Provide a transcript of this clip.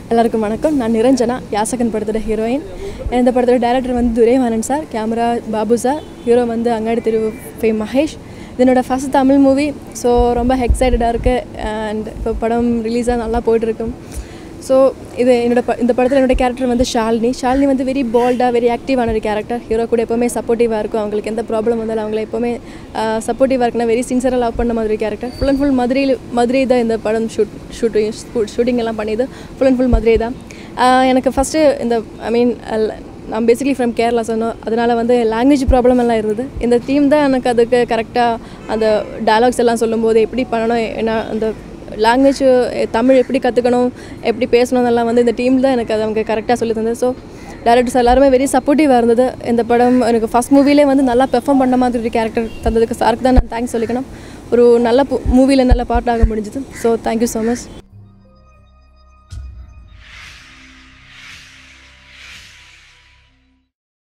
எல்லாருக்கும் வணக்கம் நான் நிரஞ்சனா யாசகன் படத்தோட ஹீரோயின் இந்த படத்தோட டைரக்டர் வந்து Thuraivanan sir camera Babu sir hero வந்து அங்காடி திரு ஃபே மகேஷ் இதனோட ஃபஸ்ட் தமிழ் மூவி ஸோ ரொம்ப எக்ஸைட்டடாக இருக்குது அண்ட் இப்போ படம் ரிலீஸாக நல்லா போயிட்டுருக்கும் ஸோ இது என்னோட ப இந்த படத்தில் என்னோட கேரக்டர் வந்து ஷாலினி ஷாலினி வந்து வெரி போல்டாக வெரி ஆக்டிவான ஒரு கேரக்டர் ஹீரோ கூட எப்போவுமே சப்போர்ட்டிவாக இருக்கும் அவங்களுக்கு எந்த ப்ராப்ளம் வந்தாலும் அவங்கள எப்போவுமே சப்போர்ட்டிவாக இருக்குன்னா வெரி சின்சராக லவ் பண்ண மாதிரி கேரக்டர் ஃபுல் அண்ட் ஃபுல் மதுரையில் மதுரை தான் இந்த படம் ஷூட் ஷூட்டிங் ஷூட்டிங் எல்லாம் பண்ணியது ஃபுல் அண்ட் ஃபுல் மதுரை தான் ஆஹ் எனக்கு ஃபஸ்ட்டு இந்த ஐ மீன் நான் பேசிக்லி ஃப்ரம் கேரளா சொன்னோம் அதனால் வந்து லாங்குவேஜ் ப்ராப்ளம் எல்லாம் இருந்தது இந்த டீம் தான் எனக்கு அதுக்கு கரெக்டாக அந்த டயலாக்ஸ் எல்லாம் சொல்லும்போது எப்படி பண்ணணும் என்ன அந்த லாங்குவேஜ் தமிழ் எப்படி கற்றுக்கணும் எப்படி பேசணும் எல்லாம் வந்து இந்த டீம் தான் எனக்கு அது அவங்க கரெக்டாக சொல்லி தந்தது ஸோ டேரக்டர்ஸ் எல்லாருமே வெரி சப்போர்ட்டிவாக இருந்தது இந்த படம் எனக்கு ஃபஸ்ட் மூவிலே வந்து நல்லா பெர்ஃபார்ம் பண்ண மாதிரி ஒரு கேரக்டர் தந்ததுக்கு சாருக்கு தான் நான் தேங்க்ஸ் சொல்லிக்கணும் ஒரு நல்ல மூவியில் நல்ல பார்ட் ஆக முடிஞ்சது ஸோ தேங்க்யூ ஸோ மச்